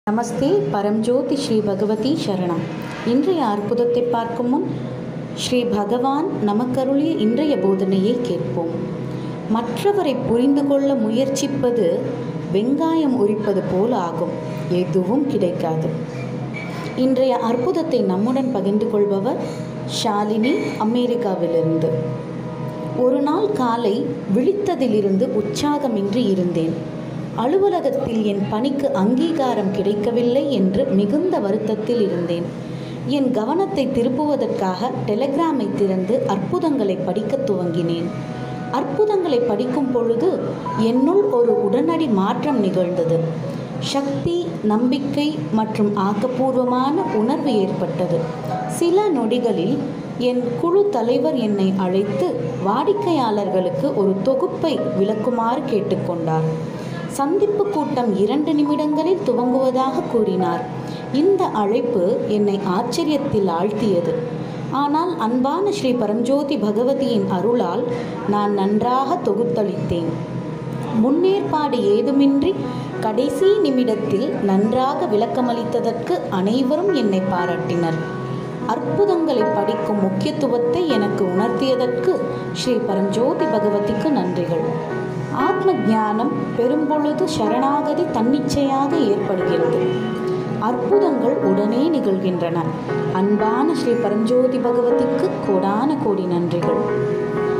நமஸ்தே பரம்ஜோதி ஸ்ரீ பகவதி சரணம் இன்றைய அற்புதத்தை பார்க்கும் முன் ஸ்ரீ பகவான் நமக்கருளிய இன்றைய போதனையை கேட்போம் மற்றவரை புரிந்து கொள்ள முயற்சிப்பது வெங்காயம் உரிப்பது போல் ஆகும் எதுவும் கிடைக்காது இன்றைய அற்புதத்தை நம்முடன் பகிர்ந்து கொள்பவர் ஷாலினி அமெரிக்காவிலிருந்து ஒரு நாள் காலை விழித்ததிலிருந்து உற்சாகமின்றி இருந்தேன் அலுவலகத்தில் என் பணிக்கு அங்கீகாரம் கிடைக்கவில்லை என்று மிகுந்த வருத்தத்தில் இருந்தேன் என் கவனத்தை திருப்புவதற்காக டெலிகிராமை திறந்து அற்புதங்களை படிக்கத் துவங்கினேன் அற்புதங்களை படிக்கும் பொழுது என்னுள் ஒரு உடனடி மாற்றம் நிகழ்ந்தது சக்தி நம்பிக்கை மற்றும் ஆக்கப்பூர்வமான உணர்வு ஏற்பட்டது சில நொடிகளில் என் குழு தலைவர் என்னை அழைத்து வாடிக்கையாளர்களுக்கு ஒரு தொகுப்பை விளக்குமாறு கேட்டுக்கொண்டார் சந்திப்பு கூட்டம் இரண்டு நிமிடங்களில் துவங்குவதாக கூறினார் இந்த அழைப்பு என்னை ஆச்சரியத்தில் ஆழ்த்தியது ஆனால் அன்பான ஸ்ரீ பரஞ்சோதி பகவதியின் அருளால் நான் நன்றாக தொகுத்தளித்தேன் முன்னேற்பாடு ஏதுமின்றி கடைசி நிமிடத்தில் நன்றாக விளக்கமளித்ததற்கு அனைவரும் என்னை பாராட்டினர் அற்புதங்களை படிக்கும் முக்கியத்துவத்தை எனக்கு உணர்த்தியதற்கு ஸ்ரீ பரஞ்சோதி பகவதிக்கு நன்றிகள் ஆத்ம ஞானம் பெரும்பொழுது சரணாகதி தன்னிச்சையாக ஏற்படுகிறது அற்புதங்கள் உடனே நிகழ்கின்றன அன்பான ஸ்ரீ பரஞ்சோதி பகவதிக்கு கோடான கோடி நன்றிகள்